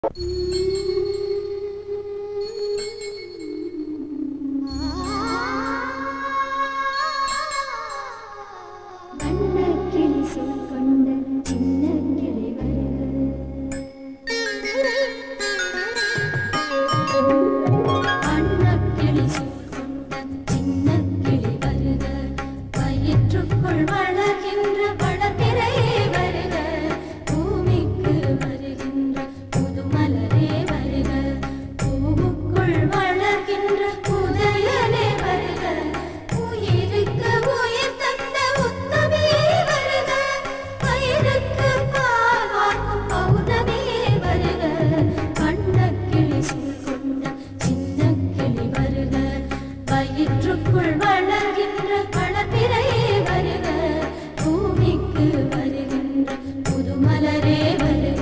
வண்ணக்கிளி கொண்ட சின்ன கிளி வண்ணக்கிளி கொண்ட சின்ன கிளி வருக வயிற்றுக்குள் வளர்கின்ற வளர்பிறையே வருக பூமிக்கு வருகின்ற புதுமலரே வருக பூவுக்குள் வளர்கின்ற புதையலே வருக உயிருக்கு உயிர் தந்த உத்தமியே வருக பயிருக்கு பால் வார்க்கும் பௌர்ணமியே வருக வண்ணக்கிளி சூழ் கொண்ட சின்ன கிளி வருக வயிற்றுக்குள் வளர்கின்ற வளர்பிறையே வருக பூமிக்கு வருகின்ற புதுமலரே வருக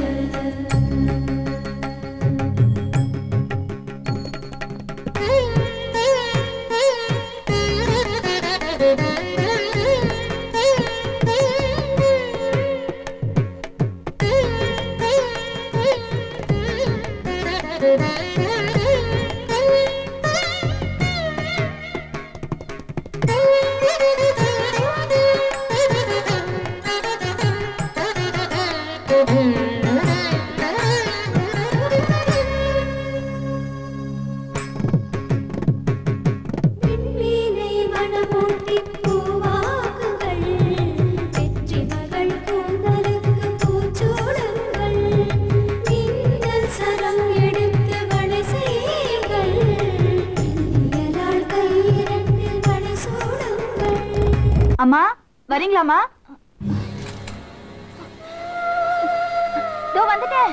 விண்மீனை மணமூட்டி பூவாக்குங்கள் வெற்றி மகள் கூந்தலுக்கு பூச்சூடுங்கள் மின்னல் சரம் எடுத்து வளை செய்யுங்கள் வெள்ளியலாள் கையிரண்டில் வளை சூடுங்கள் அம்மா வரீங்களாம்மா இதோ வந்துட்டேன்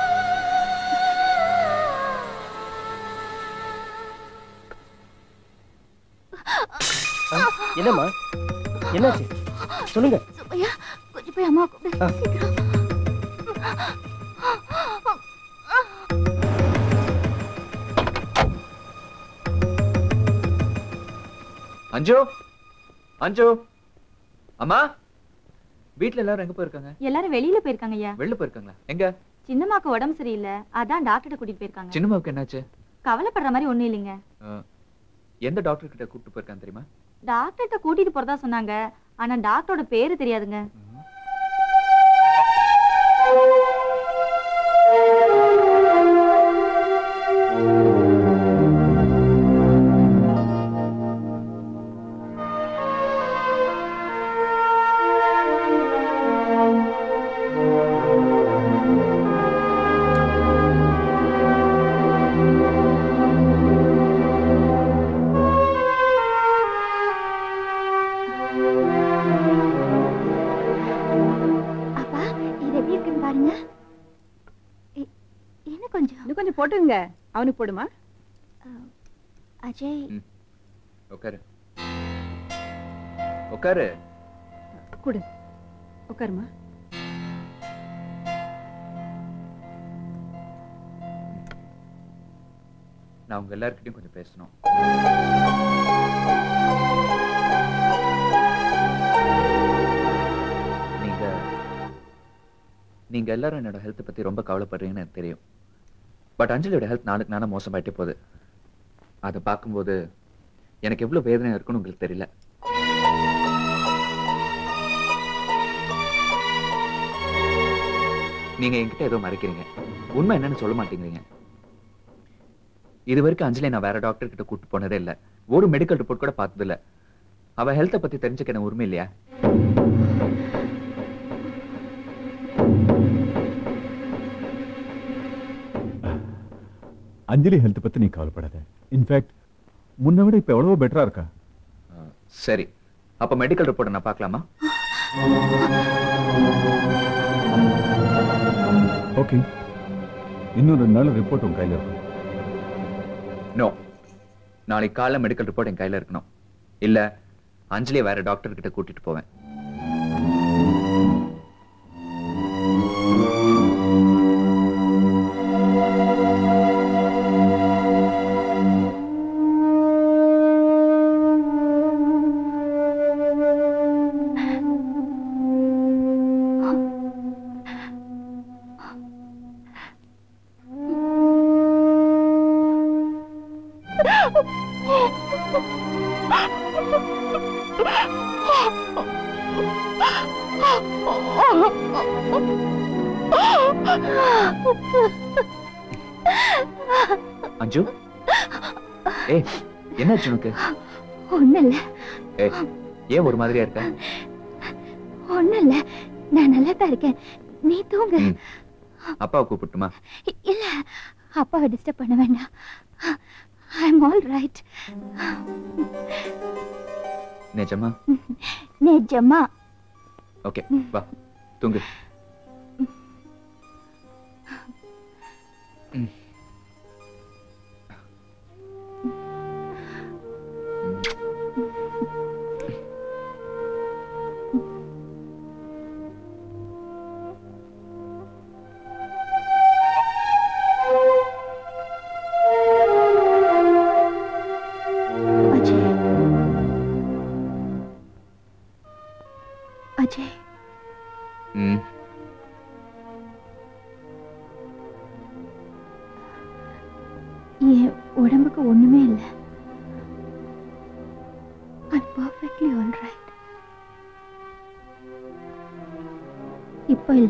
என்னம்மா என்னாச்சு சொல்லுங்க சுப்பையா கொஞ்சம் போய் அம்மா கூப்பிடு ஆ. சீக்கிரம் அஞ்சு அஞ்சு அம்மா வீட்ல எல்லாரும் எங்க போயிருக்காங்க எல்லாரும் வெளியில போயிருக்காங்க ஐயா வெளில போயிருக்காங்களா எங்க சின்னம்மாக்கு உடம்பு சரியில்லை அதான் டாக்டர்கிட்ட கூட்டிட்டு போயிருக்காங்க சின்னம்மாவுக்கு என்னாச்சு கவலைப்படுற மாதிரி ஒண்ணும் இல்லைங்க அஹ், எந்த டாக்டர் கிட்ட கூப்பிட்டு போயிருக்காங்க தெரியுமா டாக்டர்கிட்ட கூட்டிட்டு போறதா சொன்னாங்க ஆனா டாக்டரோட பேரு தெரியாதுங்க அப்பா இது எப்படி இருக்குன்னு பாருங்க இ- இன்னும் கொஞ்சம் இன்னும் கொஞ்சம் போட்டுங்க அவனுக்கு போடுமா அஜய் உட்காரு உட்காரு கொடு உட்காருமா நான் உங்க எல்லார்கிட்டயும் கொஞ்சம் பேசணும் நீங்க நீங்க எல்லாரும் என்னோட ஹெல்த் பத்தி ரொம்ப கவலைப்படுறீங்கன்னு எனக்கு தெரியும் பட் அஞ்சலியோட ஹெல்த் நாளுக்கு நாளா மோசமாயிட்டே போகுது அதை பார்க்கும்போது எனக்கு எவ்வளவு வேதனை இருக்குன்னு உங்களுக்கு தெரியல நீங்க என்கிட்ட ஏதோ மறைக்கிறீங்க உண்மை என்னன்னு சொல்ல மாட்டேங்கிறீங்க இது வரைக்கும் அஞ்சலி நான் வேற டாக்டர் கிட்ட கூட்டு போனதே இல்ல ஒரு மெடிக்கல் ரிப்போர்ட் கூட பார்த்தது இல்ல அவ ஹெல்த்த பத்தி தெரிஞ்சுக்க எனக்கு உரிமை இல்லையா அஞ்சலி ஹெல்த் பத்தி நீ கவலைப்படாத இன்ஃபேக்ட் முன்ன விட இப்ப எவ்வளவோ பெட்டரா இருக்கா அஹ், சரி அப்ப மெடிக்கல் ரிப்போர்ட் நான் பார்க்கலாமா ஓகே இன்னும் ரெண்டு நாள் ரிப்போர்ட் உன் கையில இருக்கும் நோ நாளைக்கு காலைல மெடிக்கல் ரிப்போர்ட் என் கையில இருக்கணும் இல்ல அஞ்சலியை வேற டாக்டர் கிட்ட கூட்டிட்டு போவேன் அஞ்சு ஏய் என்னாச்சு உனக்கு ஒண்ணு இல்ல ஏய் ஏன் ஒரு மாதிரியா இருக்க ஒண்ணு இல்ல நான் நல்லா தான் இருக்கேன் நீ தூங்கு ம். அப்பாவை கூப்பிட்டுமா இ- இல்ல அப்பாவை டிஸ்டர்ப் பண்ண வேண்டாம் ஐ எம் ஆல் ரைட் நிஜமா நிஜமா ஓகே வா தூங்கு ம். அஜய் அஜய் ம் என் உடம்புக்கு ஒண்ணுமே இல்ல ஐம் பர்ஃபெக்ட்லி ஆல் ரைட் இப்போ இல்ல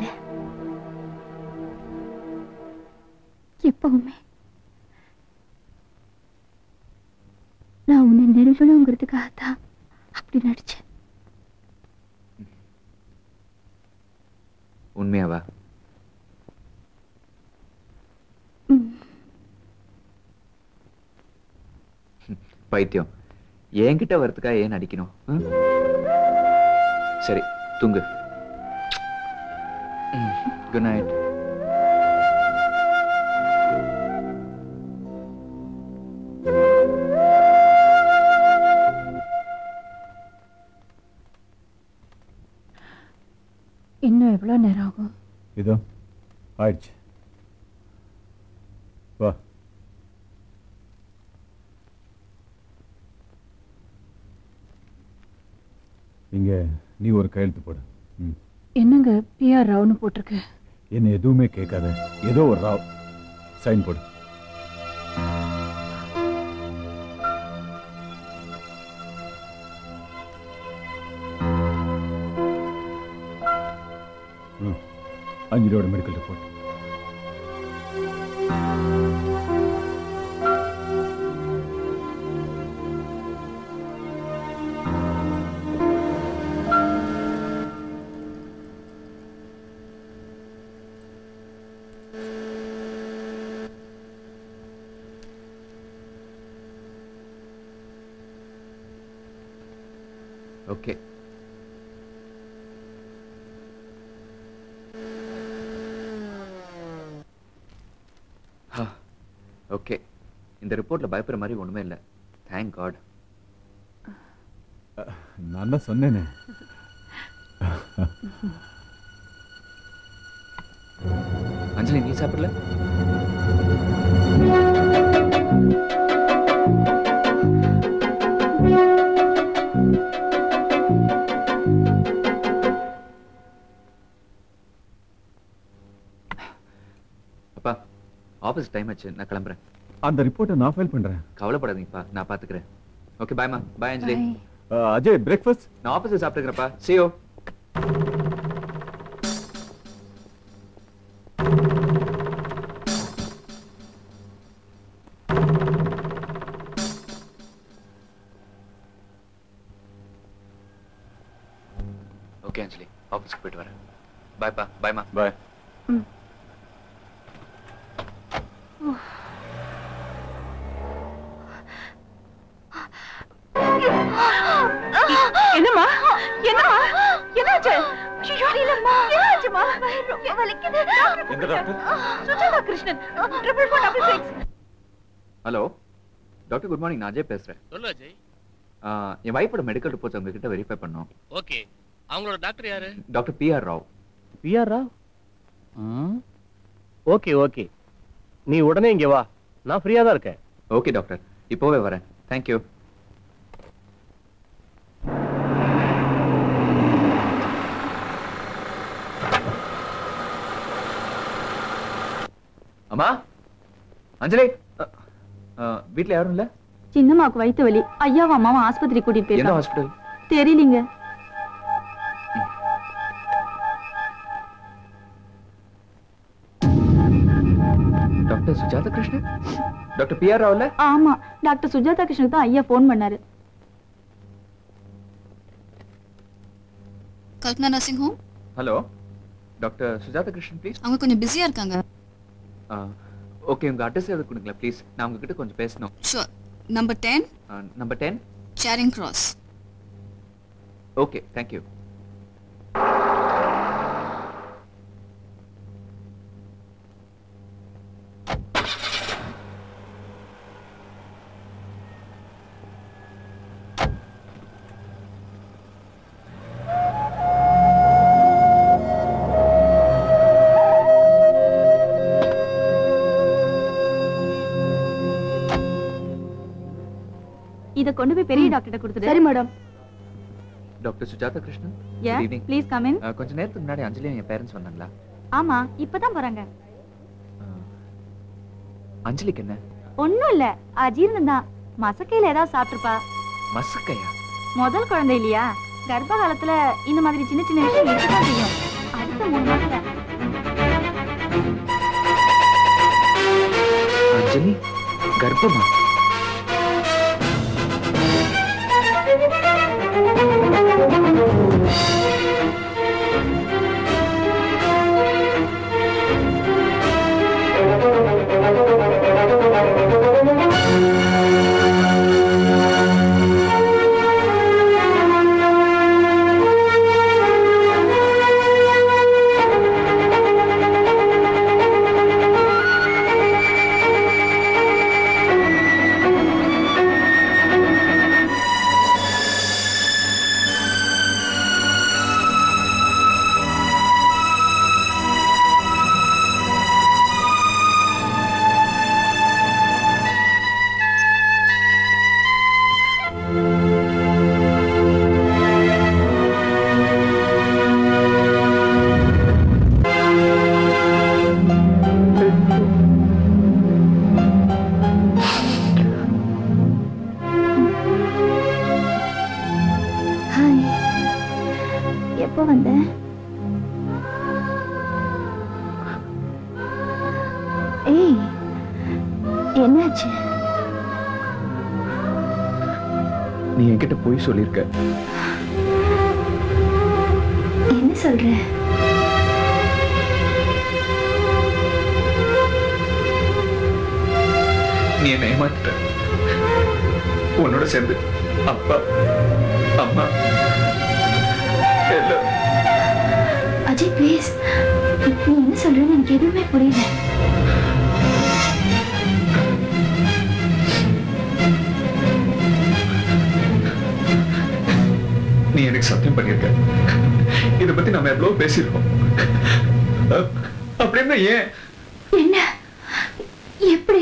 எப்பவுமே நான் உன்னை நெருங்கணுங்கிறதுக்காக தான் அப்படி நடிச்சேன் உண்மையாவா ம். பைத்தியம் என்கிட்ட வரதுக்கா ஏன் நடிக்கணும் ம்? சரி தூங்கு குட் நைட் இன்னும் எவ்வளோ நேரம் ஆகும் இதோ ஆயிடுச்சு வா இங்க நீ ஒரு கையெழுத்து போடு ம் என்னங்க பிஆர் ராவ்னு போட்டிருக்கு என்ன எதுவுமே கேட்காத ஏதோ ஒரு ராவ் சைன் போடு ம். அஞ்சலியோட மெடிக்கல் ரிப்போர்ட் ஓகே ஓகே இந்த ரிப்போர்ட்ல பயப்படுற மாதிரி ஒண்ணுமே இல்லை தேங்க் காட் நான் தான் சொன்னேனே அஞ்சலி நீ சாப்பிடல அப்பா ஆஃபீஸ் டைம் ஆச்சு நான் கிளம்புறேன் அந்த ரிப்போர்ட்டை நான் ஃபைல் பண்றேன் கவலைப்படாதீங்கப்பா நான் பாத்துக்கிறேன் ஓகே பாய்மா பாய் அஞ்சலி Bye. அஹ், அஜய் பிரேக்ஃபாஸ்ட் நான் ஆஃபீஸில் சாப்பிட்டுக்கிறேன்ப்பா சியோ ஓகே அஞ்சலி ஆஃபீஸ்க்கு போயிட்டு வரேன் பாய்ப்பா பாய்மா பாய் என்னம்மா என்னம்மா என்னாச்சு ஐயோ இல்லம்மா என்னாச்சுமா ரொம்ப வலிக்குது எந்த doctor Sujatha Krishnan triple four double six hello doctor good morning நான் அஜய் பேசுறேன் சொல்லு அஜய் ஆ, என் வைஃபோட மெடிக்கல் ரிப்போர்ட்ஸ் உங்ககிட்ட வெரிஃபை பண்ணோம் ஓகே அவங்களோட டாக்டர் யாரு doctor PR Rao PR Rao okay okay நீ உடனே இங்க வா நான் ஃப்ரீயா தான் இருக்கேன் ஓகே டாக்டர் இப்போவே வரேன் தேங்க்யூ அம்மா அஞ்சலி அ, அ, வீட்ல யாரும் இல்ல சின்னம்மாவுக்கு வயித்து வலி ஐயாவும் அம்மாவும் ஆஸ்பத்திரி கூட்டிட்டு எந்த போயிருக்காங்க ஹாஸ்பிட்டல் தெரியலீங்க doctor Sujatha Krishnan doctor P R ராவ்ல ஆமா டாக்டர் சுஜாதா கிருஷ்ணனுக்கு தான் ஐயா ஃபோன் பண்ணாரு Kalpana nursing home hello doctor Sujatha Krishnan please அவங்க கொஞ்சம் பிஸியா இருக்காங்க ஓகே உங்க அட்ரஸ் எதாவது கொடுங்களேன் ப்ளீஸ் நான் உங்ககிட்ட கொஞ்சம் பேசணும் sure number ten number ten Charing cross okay thank you இத கொண்டு போய் பெரிய டாக்டர்கிட்ட கொடுத்துடு சரி madam doctor Sujatha Krishnan yeah Good evening. Please come in அஹ், கொஞ்ச நேரத்துக்கு முன்னாடி அஞ்சலி என் பேரண்ட்ஸ் வந்தாங்களா ஆமா இப்பதான் போறாங்க அஹ், அஞ்சலிக்கு என்ன ஒண்ணும் இல்ல அஜீர்ணம் தான் மசக்கையில ஏதாவது சாப்பிட்டுருப்பா மசக்கையா முதல் குழந்தை இல்லையா கர்ப்ப காலத்துல இந்த மாதிரி சின்ன சின்ன விஷயம் இருக்கதான் செய்யும் அடுத்த மூணு மாசத்துல அஞ்சலி கர்ப்பமா ஹாய் எப்போ வந்த ஏய் என்னாச்சு நீ என்கிட்ட போய் சொல்லியிருக்க என்ன சொல்ற நீ என்னை ஏமாத்திட்ட உன்னோட சேர்ந்து அப்பா அம்மா எல்லாம் அஜய் ப்ளீஸ் நீ என்ன சொல்றேன்னு எனக்கு எதுவுமே புரியல நீ எனக்கு சத்தியம் பண்ணிருக்க இத பத்தி நம்ம எவ்வளவு பேசியிருக்கோம் அ- அப்படின்னா ஏன் என்ன எப்படி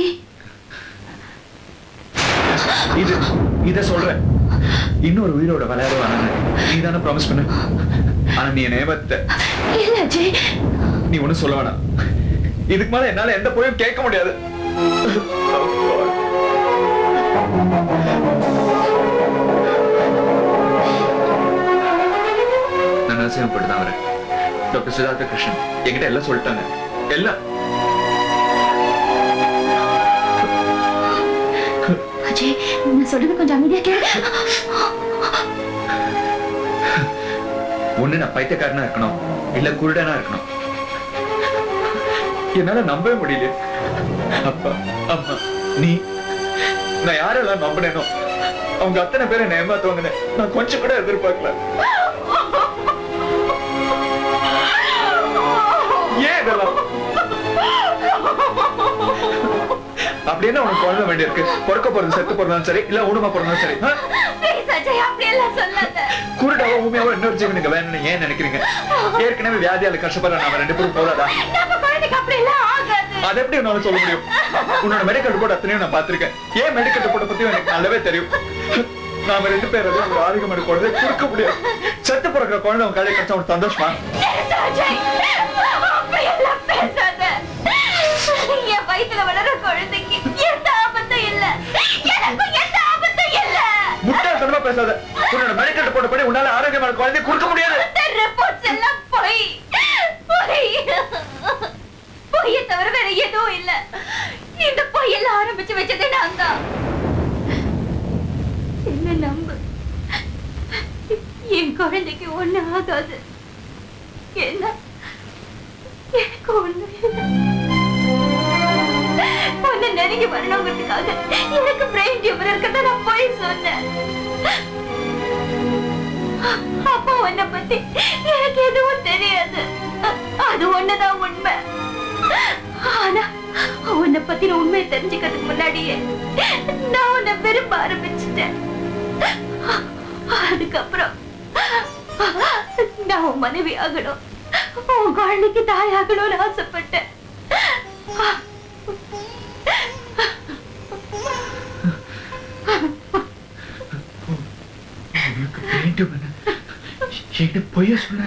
இது இத சொல்றேன் இன்னொரு உயிரோட விளையாட வேணாம் நீ தானே ப்ராமிஸ் பண்ண ஆனா நீ என்ன ஏமாத்த இல்ல அஜய் நீ ஒண்ணும் சொல்ல வேணாம் இதுக்கு மேல என்னால எந்த போயும் கேட்க முடியாது நான் நரசிம்மப்பட்டு தான் வரேன் டாக்டர் சுஜாதா கிருஷ்ணன் என்கிட்ட எல்லாம் சொல்லிட்டாங்க எல்லாம் அஜய் நான் சொல்றது கொஞ்சம் அமைதியா கேளு ஒண்ணு நான் பைத்தியக்காரனா இருக்கணும் இல்ல குருடனா இருக்கணும் என்னால நம்பவே முடியல அப்பா அம்மா நீ நான் யாரெல்லாம் நம்பினேனோ அவங்க அத்தனை பேரை என்ன ஏமாத்துவாங்கன்னு நான் கொஞ்சம் கூட எதிர்பார்க்கல ஏன் இதெல்லாம் அப்படி என்ன உனக்கு குழந்தை வேண்டியிருக்கு பிறக்க போறது செத்து போறதாலும் சரி இல்ல ஊனமா போறதாலும் சரி ஆ? குருடாவோ ஊமையாவோ இன்னொரு ஜீவனுக்கு வேணும்னு ஏன் நினைக்கிறீங்க ஏற்கனவே வியாதியால கஷ்டப்படுற நாம ரெண்டு பேரும் போதாதா அது எப்படி உன்னால சொல்ல முடியும் உன்னோட மெடிக்கல் ரிப்போர்ட் அத்தனையும் நான் பார்த்திருக்கேன் ஏன் மெடிக்கல் ரிப்போர்ட் பத்தியும் எனக்கு நல்லாவே தெரியும் நாம ரெண்டு பேரும் ஒரு ஆரோக்கியமான குழந்தை கொடுக்க முடியாது செத்து பிறக்கிற குழந்தை உன் கையில கிடைச்சா உனக்கு சந்தோஷமா என் வயிற்றுல வளர குழந்தைக்கு எந்த ஆபத்தும் இல்ல எனக்கும் எந்த உன்னோட மெடிக்கல் ரிப்போர்ட் படி உன்னால ஆரோக்கியமான குழந்தை கொடுக்க முடியாது ரிப்போர்ட்ஸ் எல்லாம் பொய் பொய் பொய்யை தவிர வேற எதுவும் இல்ல இந்த பொய்யெல்லாம் ஆரம்பிச்சு வச்சதே நான் தான் என்ன நம்பு என் குழந்தைக்கு ஒண்ணு ஆகாது என்ன எனக்கு ஒண்ணு உன்னை நெருங்கி வரணுங்கிறதுக்காக எனக்கு பிரெயின் டியூமர் இருக்கத நான் போய் சொன்னேன் அப்பா உன்னை பத்தி எனக்கு எதுவும் தெரியாது அது ஒண்ணுதான் உண்மை ஆனா உன்னை பத்தின உண்மையை தெரிஞ்சுக்கிறதுக்கு முன்னாடியே நான் உன்னை விரும்ப ஆரம்பிச்சிட்டேன் அதுக்கப்புறம் நான் உன் மனைவி ஆகணும் உன் குழந்தைக்கு தாயாகணும்னு ஆசைப்பட்டேன் உனக்கு வேண்டும் என என்கிட்ட பொய்ய சொன்ன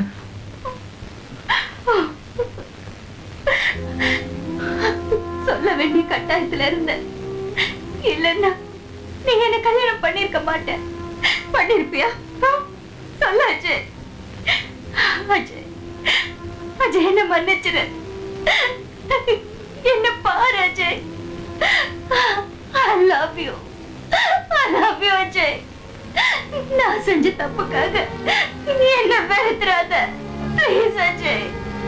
சொல்ல வேண்டிய கட்டாயத்துல இருந்தேன் இல்லன்னா நீ என்ன கல்யாணம் பண்ணிருக்க மாட்டேன் பண்ணிருப்பியா ஆ? சொல்லு அஜய் அஜய் அஜய் என்ன மன்னிச்சிரு என்ன பாரு Ajay I love you I love you Ajay நான் செஞ்ச தப்புக்காக நீ என்ன வெறுத்துறாத ப்ளீஸ் அஜய்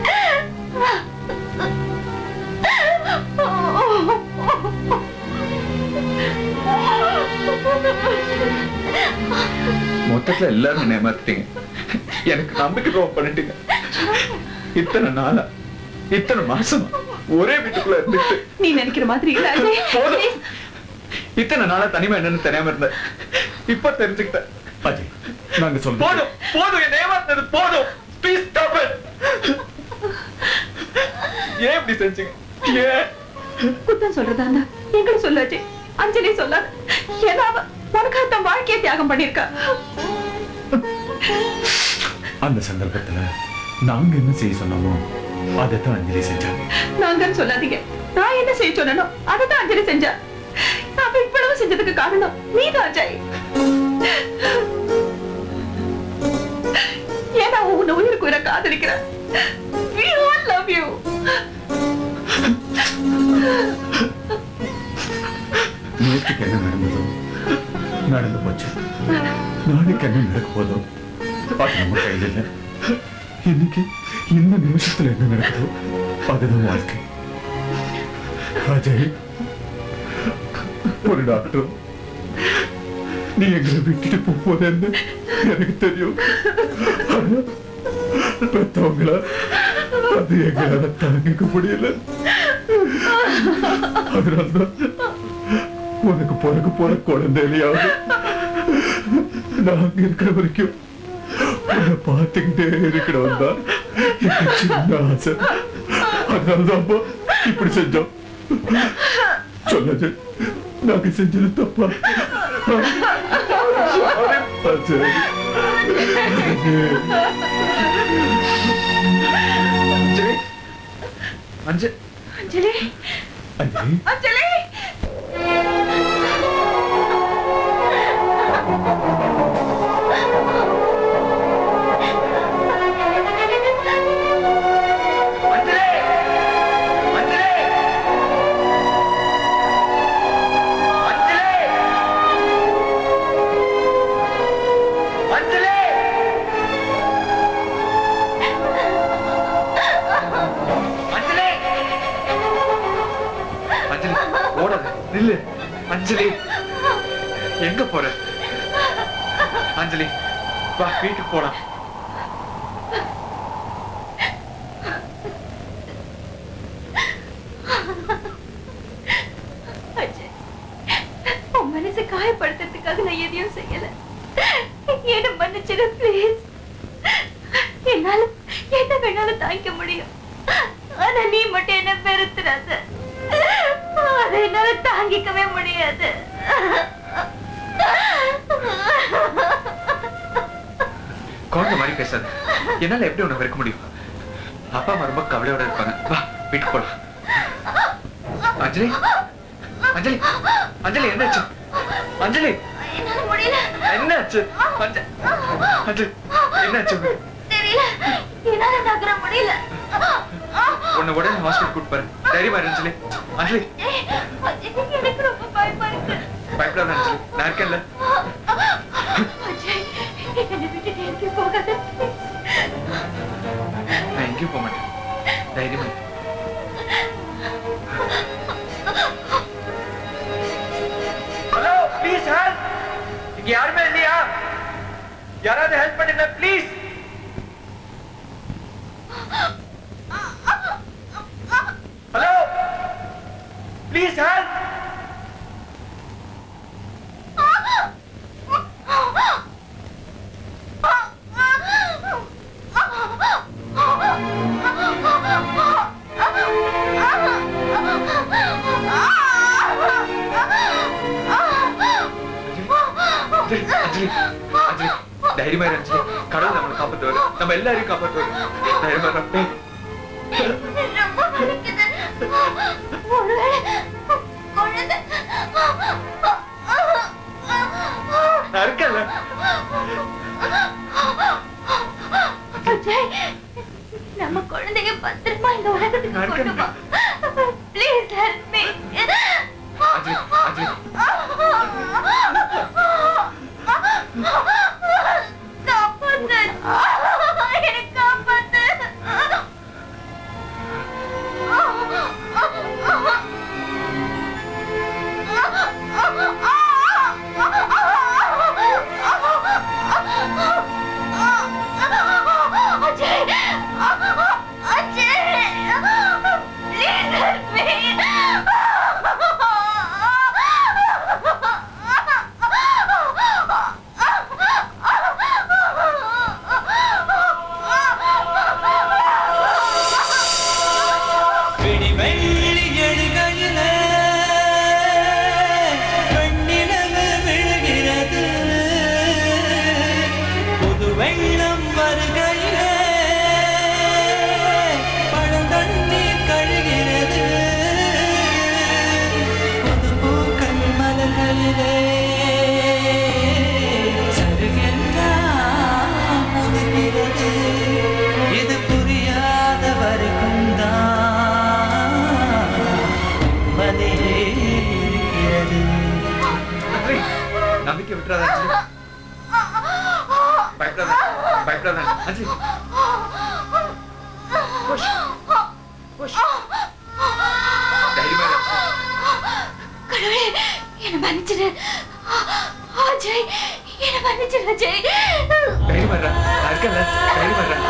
மொத்தத்துல எல்லாரும் என்னை ஏமாத்திட்டீங்க எனக்கு நம்பிக்கை துரோகம் பண்ணிட்டீங்க இத்தனை நாளா இத்தனை மாசமா ஒரே வீட்டுக்குள்ள இருந்துட்டு நீ நினைக்கிற மாதிரி இல்ல அஜய் போதும் இத்தனை நாளா தனிமை என்னன்னு தெரியாம இருந்தேன் இப்ப தெரிஞ்சுக்கிட்டேன் அஜய் நாங்க சொல்றோம் போதும் போதும் என்ன ஏமாத்துறது போதும் ப்ளீஸ் ஸ்டாப் இட் ஏன் இப்படி செஞ்சீங்க ஏன் குத்தம் சொல்றதா இருந்தா எங்களை சொல்ல அஜய் அஞ்சலி சொல்ல ஏன்னா அவ உனக்காக தன் வாழ்க்கையை தியாகம் பண்ணிருக்கா அந்த சந்தர்ப்பத்துல நாங்க என்ன செய்ய சொன்னோமோ அதைத்தான் அஞ்சலி செஞ்சாங்க நாங்கன்னு சொல்லாதீங்க நான் என்ன செய்ய சொன்னனோ அதை தான் அஞ்சலி செஞ்சா அவ இவ்வளவு செஞ்சதுக்கு காரணம் நீதான் அஜய் ஏன்னா உன்னை உயிருக்கு உயிரை காதலிக்கிற We all love you. நேற்றுக்கு என்ன நடந்ததோ நடந்து போச்சு நாளைக்கு என்ன நடக்க போதோ அது நம்ம கையில் இல்லை இன்னைக்கு இந்த நிமிஷத்துல என்ன நடக்குதோ அதுதான் வாழ்க்கை அஜய் ஒரு டாக்டர் நீ எங்களை விட்டுட்டு போறேன்னு எனக்கு தெரியும் ஆனா, பெத்தவங்கள அது எங்களால தாங்கிக்க முடியல அதனால்தான் உனக்கு பிறக்க போற குழந்தையிலையாவது நாங்க இருக்கிற வரைக்கும் உன்னை பார்த்துக்கிட்டே இருக்கணும் தான் எனக்கு சின்ன ஆசை அதனாலதான்ப்பா இப்படி செஞ்சோம் சொல்லாது நாங்க செஞ்சது தப்பா சரி அஞ்சலி அஞ்சு அஞ்சலி அஞ்சலி அஞ்சலி அஞ்சலி அஞ்சலி அஞ்சலி அஞ்சலி அஞ்சலி அஞ்சலி ஓடாத நில்லு அஞ்சலி எங்க போற அஞ்சலி வா வீட்டுக்கு போலாம் அஜய், உன் மனசை காயப்படுத்துறதுக்காக நான் எதையும் செய்யல என்ன மன்னிச்சிடு ப்ளீஸ் என்னால என்ன வேணாலும் தாங்கிக்க முடியும் ஆனா நீ மட்டும் என்ன பெருத்துறாத அதை என்னால தாங்கிக்கவே முடியாது குழந்தை மாதிரி பேசாத என்னால எப்படி உன்னை வெறுக்க முடியும் அப்பா அம்மா ரொம்ப கவலையோட இருப்பாங்க வா வீட்டுக்கு போலாம் அஞ்சலி அஞ்சலி அஞ்சலி என்னாச்சு அஞ்சலி என்னால முடியாது முடியல என்னாச்சு அஞ்சு அஞ்சு என்னாச்சு தெரியல என்னால நகர முடியல உன்னை உடனே ஹாஸ்பிட்டல் கூட்டு போறேன் தைரியமா இரு அஞ்சலி அஞ்சலி அஜய், எனக்கு ரொம்ப பயமா இருக்கு பயப்படாத அஞ்சலி நான் இருக்கேன்ல அஜய் என்னை விட்டுட்டு எங்கேயும் போகாத நான் எங்கேயும் போக மாட்டேன் தைரியமா இரு. ஹலோ ப்ளீஸ் ஹெல்ப் இங்க யாருமே இல்லையா யாராவது ஹெல்ப் பண்ணுங்க please hello please help Anjali Anjali Anjali தைரியமா இரு அஞ்சலி கடவுள் நம்மளை காப்பாத்துவாரு நம்ம எல்லாரையும் காப்பாத்துவாரு தைரியமா இரு. டேய், ரொம்ப வலிக்குது ஒருவேளை குழந்தை நான் இருக்கேன்ல அஜய் நம்ம குழந்தைய பத்திரமா இந்த உலகத்துக்கு நான் கொண்டு வா please help me Anjali Anjali காப்பாத்து எனக்கு காப்பாத்து Ajay Ajay please help me வெள்ளி எழுகையில வெண்ணிலவு விழுகிறது புது வெள்ளம் வருகையில பழந்தண்ணீர் கழுகிறது புது பூக்கள் மலர்களிலே சருகெல்லாம் முதுகிறது இது புரியாத வரைக்கும் தான் மதியே இருக்கிறது அஞ்சலி நம்பிக்கை விட்டுறாத அஞ்சலி பயப்படாத பயப்படாத அஞ்சலி புஷ் புஷ் தைரியமா இரு அஞ்சலி. கடவுளே என்ன மன்னிச்சிடு அஜய் என்ன மன்னிச்சிடு அஜய் தைரியமா இரு நான் இருக்கேன்ல தைரியமா இரு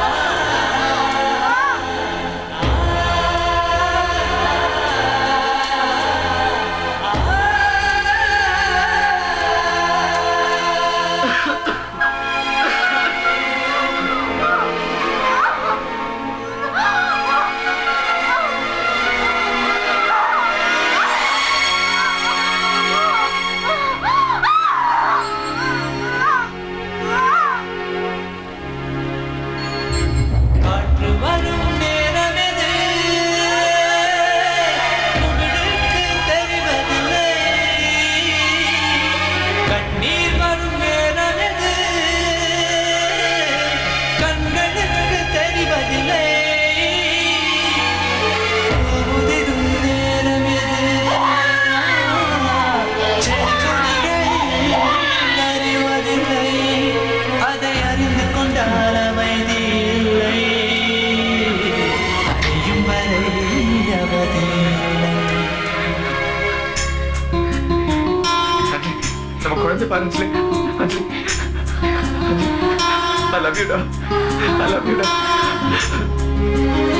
காற்று வரும் நேரமெது முகிலுக்கு தெரிவதில்லை கண்ணீர் வரும் நேரமெது கண்களுக்கு தெரிவதில்லை உதிரும் நேரமெது செடிகொடிகள் அறிவதில்லை அதை அறிந்து கொண்டால் அமைதி இல்லை அறியும் வரை அவதில்லை அஞ்சலி நம்ம குழந்தை பாரு அஞ்சலி அஞ்சலி ஐ லவ் யூ டா ஐ லவ் யூ டா